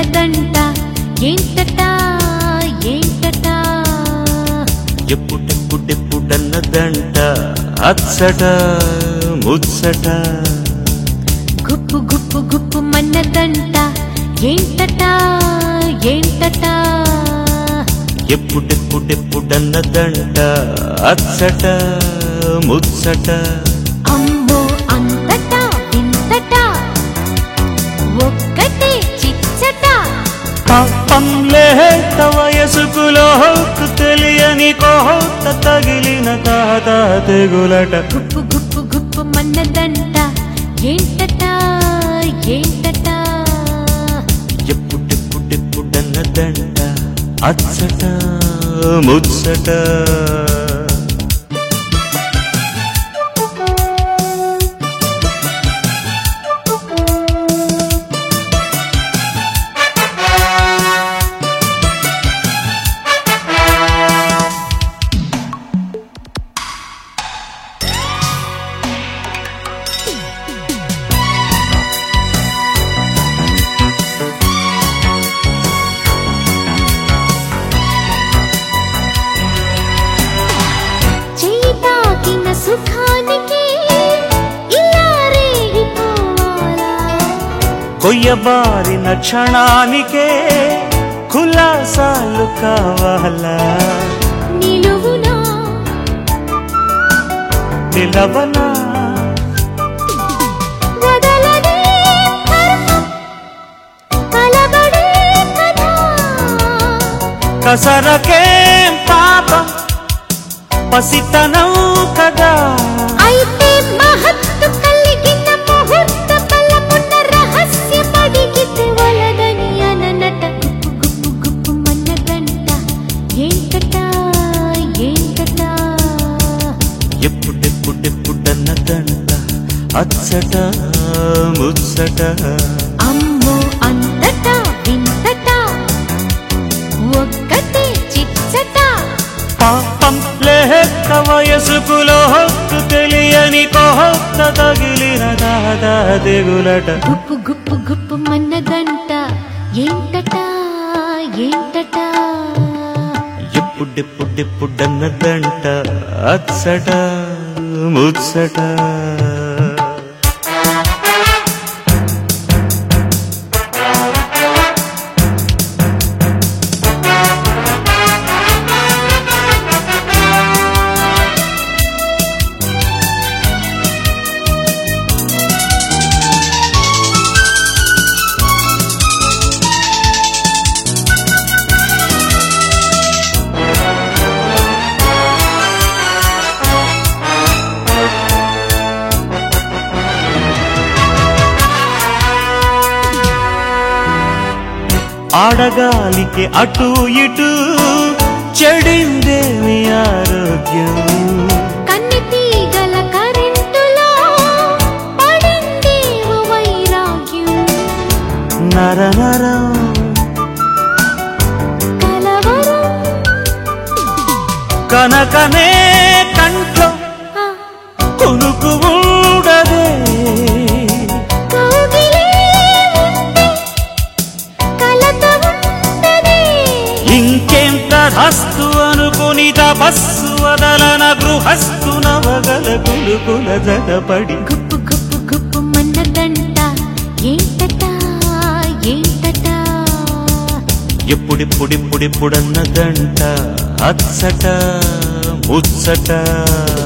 మన్నదంట ఏంటట ఏంటట ఎప్పుడెప్పుడెప్పుడన్నదంట అచ్చట ముచ్చట గుప్పు గుప్పు గుప్పు మన్నదంట ఏంటట ఏంటట ఎప్పుడెప్పుడెప్పుడన్నదంట అచ్చట ముచ్చట అమ్మో అంతట వింతట ఒక్కటే చిచ్చట పాపం లేత వయసుకులోకు తెలియని కోత తగిలిన తాత తెగులట గుప్పు గుప్పు గుప్పు మన్నదంట ఏంటట ఏంటట ఎప్పుడెప్పుడెప్పుడన్నదంట అచ్చట ముచ్చట చెయ్యి తాకిన సుఖానికి ఇలా రేగిపోవాలా కొయ్యబారిన క్షణానికే కులాసాలు కావాలా నిలువునా నిలవనా వదలనే కర్మం, కలబడే కథ. కసరకేం పాపం పసితనం కదా అయితే మహత్తు కలిగిన ముహూర్త బలమున్న రహస్యమడిగితే వలదని అననట గుప్పు గుప్పు గుప్పు మన్నదంట ఏంటట ఏంటట ఎప్పుడెప్పుడెప్పుడన్నదంట అచ్చట ముచ్చట అమ్మో అంతట వింతట ఒక్కటే చిచ్చట పాపం లేక వయసుకులోకు తెలియని కోత తగిలిన దాదా దిగులట గుప్పు గుప్పు గుప్పు మన్నదంట ఏంటట ఏంటట ఎప్పుడెప్పుడెప్పుడన్నదంట అచ్చట ముచ్చట ఆడగాలికి అటు ఇటు చెడిందేమి ఆరోగ్యం కన్ని తీగల కరెంటులో పడింది ఓ వైరాగ్యం నర నరం కలవరం కనకనే కంట్లో ఆ, కొనుకు ఉండదే కౌగిలే ఉంటే కలత ఉంటదే ఇంకెంత హస్తు అనుకుని తపస్సు వదలన గృహస్థు నవగల కులుకుల జతపడి గుప్పు గుప్పు గుప్పు మన్నదంట ఏంటట ఏంటట ఎప్పుడిప్పుడిప్పుడిప్పుడన్నదంట అచ్చట ముచ్చట